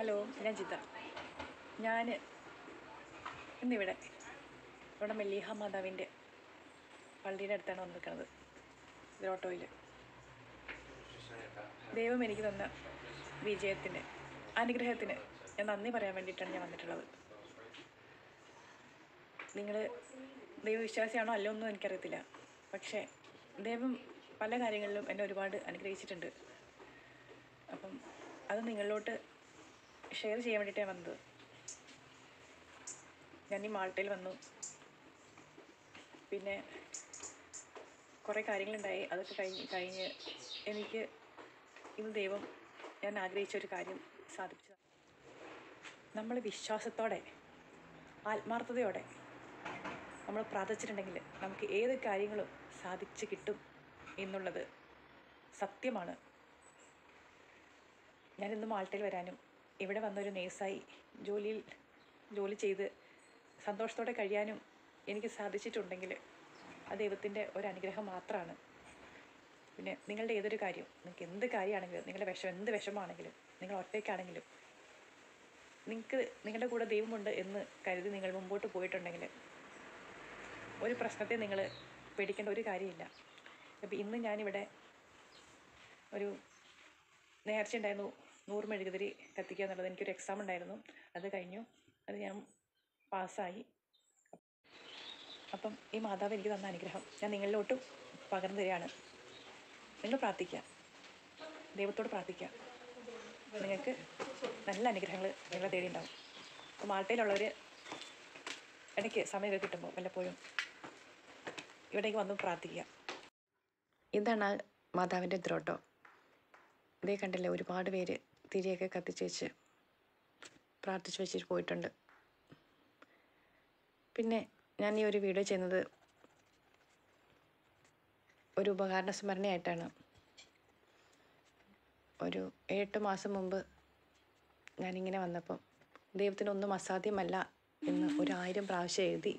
hello ഞാൻ ജിത ഞാൻ ഇന്നിവിടെ ഇവിടെ മെല്ലിഹ മാതാവിൻ്റെ പള്ളിയുടെ അടുത്താണ് വന്നിരിക്കുന്നത് ഓട്ടോയിൽ ദൈവം എനിക്ക് തന്ന വിജയത്തിന് അനുഗ്രഹത്തിന് ഞാൻ നന്ദി പറയാൻ വേണ്ടിയിട്ടാണ് ഞാൻ വന്നിട്ടുള്ളത് നിങ്ങൾ ദൈവവിശ്വാസിയാണോ അല്ലോ ഒന്നും എനിക്കറിയത്തില്ല പക്ഷേ ദൈവം പല കാര്യങ്ങളിലും എന്നെ ഒരുപാട് അനുഗ്രഹിച്ചിട്ടുണ്ട് അപ്പം അത് നിങ്ങളിലോട്ട് ഷെയർ ചെയ്യാൻ വേണ്ടിയിട്ടാണ് വന്നത് ഞാൻ ഈ മാൾട്ടയിൽ വന്നു പിന്നെ കുറേ കാര്യങ്ങളുണ്ടായി അതൊക്കെ കഴിഞ്ഞ് കഴിഞ്ഞ് എനിക്ക് ഇന്ന് ദൈവം ഞാൻ ആഗ്രഹിച്ച ഒരു കാര്യം സാധിച്ചു നമ്മൾ വിശ്വാസത്തോടെ ആത്മാർത്ഥതയോടെ നമ്മൾ പ്രാർത്ഥിച്ചിട്ടുണ്ടെങ്കിൽ നമുക്ക് ഏത് കാര്യങ്ങളും സാധിച്ചു കിട്ടും എന്നുള്ളത് സത്യമാണ് ഞാനിന്ന് മാൾട്ടയിൽ വരാനും ഇവിടെ വന്നൊരു നേഴ്സായി ജോലിയിൽ ജോലി ചെയ്ത് സന്തോഷത്തോടെ കഴിയാനും എനിക്ക് സാധിച്ചിട്ടുണ്ടെങ്കിൽ അത് ദൈവത്തിൻ്റെ ഒരു അനുഗ്രഹം മാത്രമാണ് പിന്നെ നിങ്ങളുടെ ഏതൊരു കാര്യം നിങ്ങൾക്ക് എന്ത് കാര്യമാണെങ്കിലും നിങ്ങളുടെ വിഷം എന്ത് വിഷമാണെങ്കിലും നിങ്ങൾ ഒറ്റയ്ക്കാണെങ്കിലും നിങ്ങൾക്ക് നിങ്ങളുടെ കൂടെ ദൈവമുണ്ട് എന്ന് കരുതി നിങ്ങൾ മുമ്പോട്ട് പോയിട്ടുണ്ടെങ്കിൽ ഒരു പ്രശ്നത്തെ നിങ്ങൾ പേടിക്കേണ്ട ഒരു കാര്യമില്ല അപ്പോൾ ഇന്ന് ഞാനിവിടെ ഒരു നേർച്ച ഉണ്ടായിരുന്നു നൂറ് മെഴുകുതിരി കത്തിക്കുക എന്നുള്ളത് എനിക്കൊരു എക്സാം ഉണ്ടായിരുന്നു അത് കഴിഞ്ഞു അത് ഞാൻ പാസ്സായി അപ്പം ഈ മാതാവ് എനിക്ക് തന്ന അനുഗ്രഹം ഞാൻ നിങ്ങളിലോട്ടും പകർന്നു തരികയാണ് നിങ്ങൾ പ്രാർത്ഥിക്കുക ദൈവത്തോട് പ്രാർത്ഥിക്കുക നിങ്ങൾക്ക് നല്ല അനുഗ്രഹങ്ങൾ നിങ്ങളെ തേടി ഉണ്ടാവും അപ്പോൾ മാൾട്ടയിലുള്ളവർ ഇടയ്ക്ക് സമയമൊക്കെ കിട്ടുമ്പോൾ വല്ലപ്പോഴും ഇവിടേക്ക് വന്ന് പ്രാർത്ഥിക്കുക ഇതാണ് ആ മാതാവിൻ്റെ ദ്രോട്ടോ ഇതേ കണ്ടില്ലേ ഒരുപാട് പേര് തിരിയൊക്കെ കത്തിച്ച് വെച്ച് പ്രാർത്ഥിച്ച് വെച്ചിട്ട് പോയിട്ടുണ്ട് പിന്നെ ഞാൻ ഈ ഒരു വീഡിയോ ചെയ്യുന്നത് ഒരു ഉപകാരണ സ്മരണയായിട്ടാണ് ഒരു എട്ട് മാസം മുമ്പ് ഞാനിങ്ങനെ വന്നപ്പം ദൈവത്തിനൊന്നും അസാധ്യമല്ല എന്ന് ഒരു ആയിരം പ്രാവശ്യം എഴുതി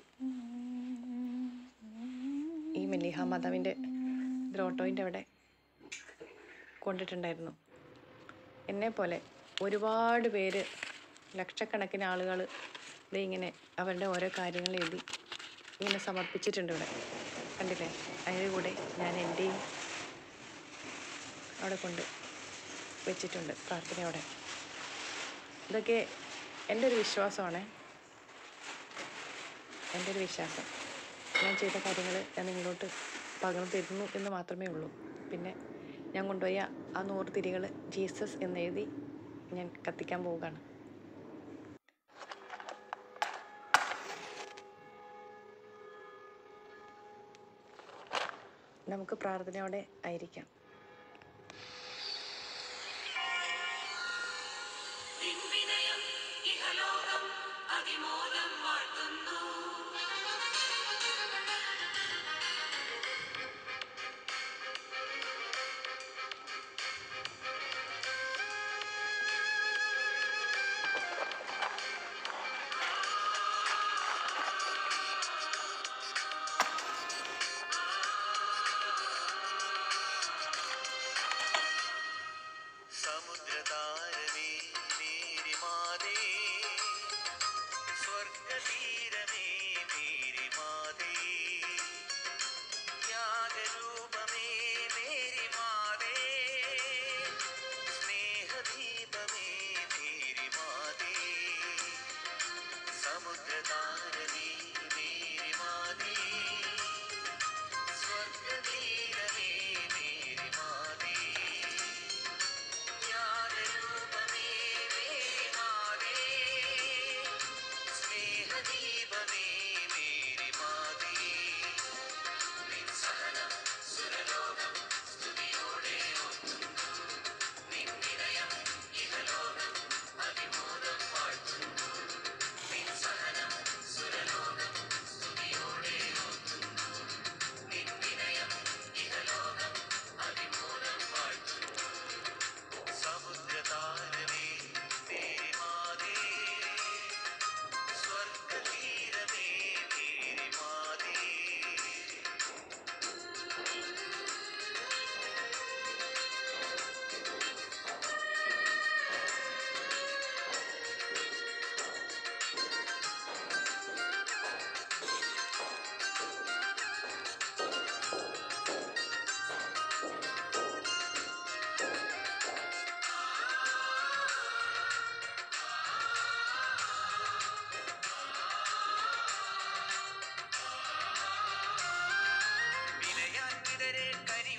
ഈ മെല്ലിഹ മാതാവിൻ്റെ ദ്രോട്ടോയിൻ്റെ അവിടെ കൊണ്ടിട്ടുണ്ടായിരുന്നു എന്നെപ്പോലെ ഒരുപാട് പേര് ലക്ഷക്കണക്കിന് ആളുകൾ ഇത് ഇങ്ങനെ അവരുടെ ഓരോ കാര്യങ്ങൾ എഴുതി ഇങ്ങനെ സമർപ്പിച്ചിട്ടുണ്ട് ഇവിടെ കണ്ടില്ലേ അതിൻ്റെ കൂടെ ഞാൻ എൻ്റെയും അവിടെ കൊണ്ട് വെച്ചിട്ടുണ്ട് പ്രാർത്ഥനയോടെ ഇതൊക്കെ എൻ്റെ ഒരു വിശ്വാസമാണ് എൻ്റെ ഒരു വിശ്വാസം ഞാൻ ചെയ്ത കാര്യങ്ങൾ ഞാൻ നിങ്ങളോട്ട് പകർന്നു തരുന്നു എന്ന് മാത്രമേ ഉള്ളൂ പിന്നെ ഞാൻ കൊണ്ടുപോയ ആ നൂറ് തിരികൾ ജീസസ് എന്നെഴുതി ഞാൻ കത്തിക്കാൻ പോവുകയാണ് നമുക്ക് പ്രാർത്ഥനയോടെ ആയിരിക്കാം വിൻവിനയം ഇഹലോകം അതിമോദം വാഴ്ത്തുന്നു സമുദ്രതാരമേ നീരിമാതേ സ്വർഗതീരമേ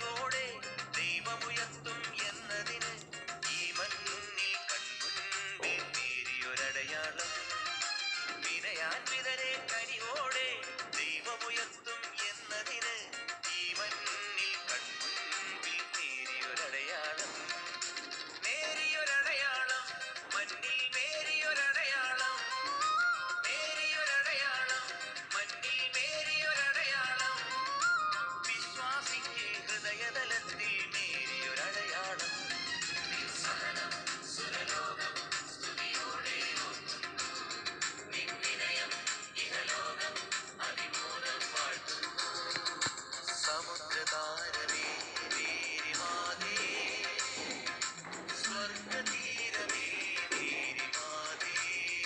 കനിവോടെ ദൈവമുയർത്തും എന്നതിന് ഈ മണ്ണിൽ കൺമുൻപിൽ നേരിയൊരടയാളം വിനയാൻവിതരെ കനിവോടെ ദൈവമുയർത്തും എന്നതിന് ഈ മണ്ണിൽ കൺമുൻപിൽ നേരിയൊരടയാളം നേരിയൊരടയാളം മണ്ണിൽ നേരിയൊരടയാളം നേരിയൊരടയാളം മണ്ണിൽ നേരിയൊരടയാളം വിശ്വാസിക്ക് ഹൃദയതലത്തിൽ നേരിയൊരടയാളം നിസ്സഹനം സുരലോകം സ്തുതിയോടെ ഓർക്കുന്നു നിൻവിനയം ഇഹലോകം അതിമോദം വാഴ്ത്തുന്നു സമുദ്രതാരമേ നേരിമാതേ സ്വർഗതീരമേ നേരിമാതേ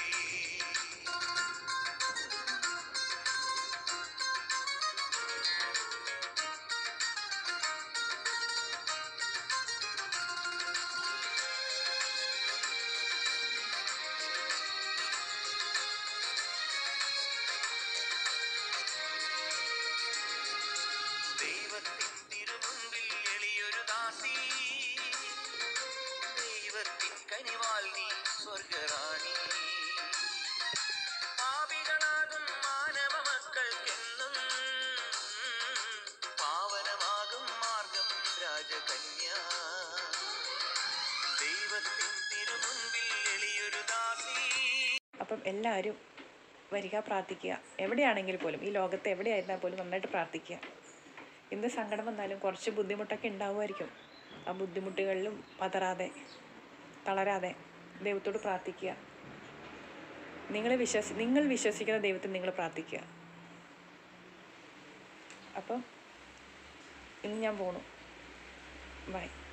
ദൈവത്തിൻ തിരുമുൻപിൽ എളിയൊരു ദാസി ദൈവത്തിൻ കനിവാൽ നീ സ്വർഗറാണി പാപികളാകും മാനവ മക്കൾക്കെന്നും പാവനമാകും മാർഗം രാജകന്യ ദൈവത്തിൻ തിരുമുൻപിൽ എളിയൊരു ദാസി അപ്പം എല്ലാവരും വരിക പ്രാർത്ഥിക്കുക എവിടെയാണെങ്കിൽ പോലും ഈ ലോകത്ത് എവിടെയായിരുന്നാൽ പോലും നന്നായിട്ട് പ്രാർത്ഥിക്കുക എന്ത് സങ്കടം വന്നാലും കുറച്ച് ബുദ്ധിമുട്ടൊക്കെ ഉണ്ടാവുമായിരിക്കും ആ ബുദ്ധിമുട്ടുകളിലും പതറാതെ തളരാതെ ദൈവത്തോട് പ്രാർത്ഥിക്കുക നിങ്ങൾ വിശ്വസി നിങ്ങൾ വിശ്വസിക്കുന്ന ദൈവത്തിൽ നിങ്ങൾ പ്രാർത്ഥിക്കുക അപ്പം ഇന്ന് ഞാൻ പോണു ബൈ